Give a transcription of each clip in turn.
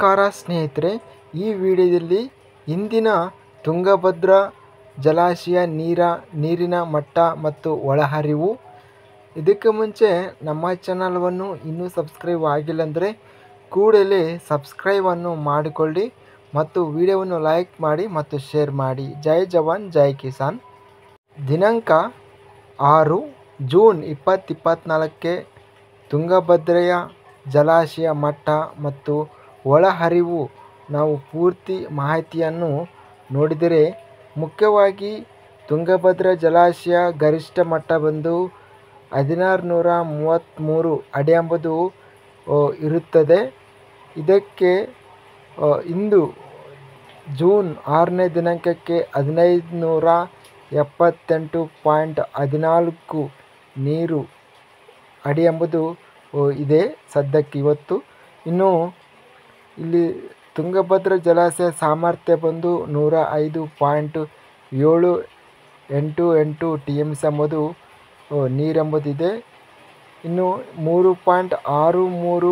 ನಮಸ್ಕಾರ ಸ್ನೇಹಿತರೆ ಈ ವಿಡಿಯೋದಲ್ಲಿ ಇಂದಿನ ತುಂಗಭದ್ರಾ ಜಲಾಶಯ ನೀರ ನೀರಿನ ಮಟ್ಟ ಮತ್ತು ಒಳಹರಿವು ಇದಕ್ಕೆ ಮುಂಚೆ ನಮ್ಮ ಚಾನಲವನ್ನು ಇನ್ನೂ ಸಬ್ಸ್ಕ್ರೈಬ್ ಆಗಿಲ್ಲ ಅಂದರೆ ಕೂಡಲೇ ಸಬ್ಸ್ಕ್ರೈಬನ್ನು ಮಾಡಿಕೊಳ್ಳಿ ಮತ್ತು ವಿಡಿಯೋವನ್ನು ಲೈಕ್ ಮಾಡಿ ಮತ್ತು ಶೇರ್ ಮಾಡಿ ಜೈ ಜವಾನ್ ಜೈ ಕಿಸಾನ್ ದಿನಾಂಕ ಆರು ಜೂನ್ ಇಪ್ಪತ್ತಿಪ್ಪತ್ನಾಲ್ಕಕ್ಕೆ ತುಂಗಭದ್ರೆಯ ಜಲಾಶಯ ಮಟ್ಟ ಮತ್ತು ಒಳಹರಿವು ನಾವು ಪೂರ್ತಿ ಮಾಹಿತಿಯನ್ನು ನೋಡಿದರೆ ಮುಖ್ಯವಾಗಿ ತುಂಗಭದ್ರಾ ಜಲಾಶಯ ಗರಿಷ್ಠ ಮಟ್ಟ ಬಂದು ಹದಿನಾರು ನೂರ ಮೂವತ್ತ್ಮೂರು ಅಡಿ ಎಂಬುದು ಆ, ಇರುತ್ತದೆ ಇದಕ್ಕೆ ಆ, ಇಂದು ಜೂನ್ ಆರನೇ ದಿನಾಂಕಕ್ಕೆ ಹದಿನೈದು ನೂರ ಎಪ್ಪತ್ತೆಂಟು ಪಾಯಿಂಟ್ ಹದಿನಾಲ್ಕು ನೀರು ಅಡಿ ಎಂಬುದು ಆ, ಇದೆ ಸದ್ಯಕ್ಕೆ ಇವತ್ತು ಇನ್ನು ಇಲ್ಲಿ ತುಂಗಭದ್ರಾ ಜಲಾಶಯ ಸಾಮರ್ಥ್ಯ ಬಂದು ನೂರ ಐದು ಪಾಯಿಂಟ್ ಏಳು ಎಂಟು ಎಂಟು ಟಿ ಎಮ್ ಸಿ ಎಂಬುದು ಆ, ನೀರೆಂಬುದಿದೆ ಇನ್ನು ಮೂರು ಪಾಯಿಂಟ್ ಆರು ಮೂರು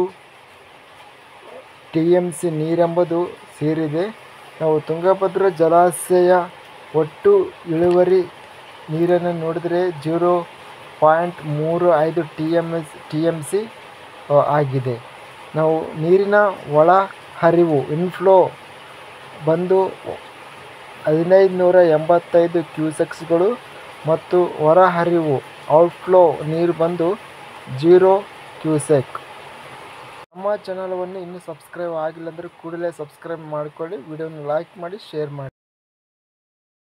ಟಿ ಎಮ್ ಸಿ ನೀರೆಂಬುದು ಸೇರಿದೆ ನಾವು ತುಂಗಭದ್ರಾ ಜಲಾಶಯ ಒಟ್ಟು ಇಳುವರಿ ನೀರನ್ನು ನೋಡಿದರೆ ಜೀರೋ ಪಾಯಿಂಟ್ ಮೂರು ಐದು T M S T M C ಆಗಿದೆ ನಾವು ನೀರಿನ ಒಳ ಹರಿವು ಇನ್ಫ್ಲೋ ಬಂದು ಹದಿನೈದು ನೂರ ಎಂಬತ್ತೈದು ಕ್ಯೂಸೆಕ್ಸ್ಗಳು ಮತ್ತು ಹೊರಹರಿವು ಔಟ್ಫ್ಲೋ ನೀರು ಬಂದು ಜೀರೋ ಕ್ಯೂಸೆಕ್ ನಮ್ಮ ಚಾನಲವನ್ನು ಇನ್ನೂ ಸಬ್ಸ್ಕ್ರೈಬ್ ಆಗಿಲ್ಲ ಅಂದರೆ ಕೂಡಲೇ ಸಬ್ಸ್ಕ್ರೈಬ್ ಮಾಡಿಕೊಳ್ಳಿ ವಿಡಿಯೋನ ಲೈಕ್ ಮಾಡಿ ಶೇರ್ ಮಾಡಿ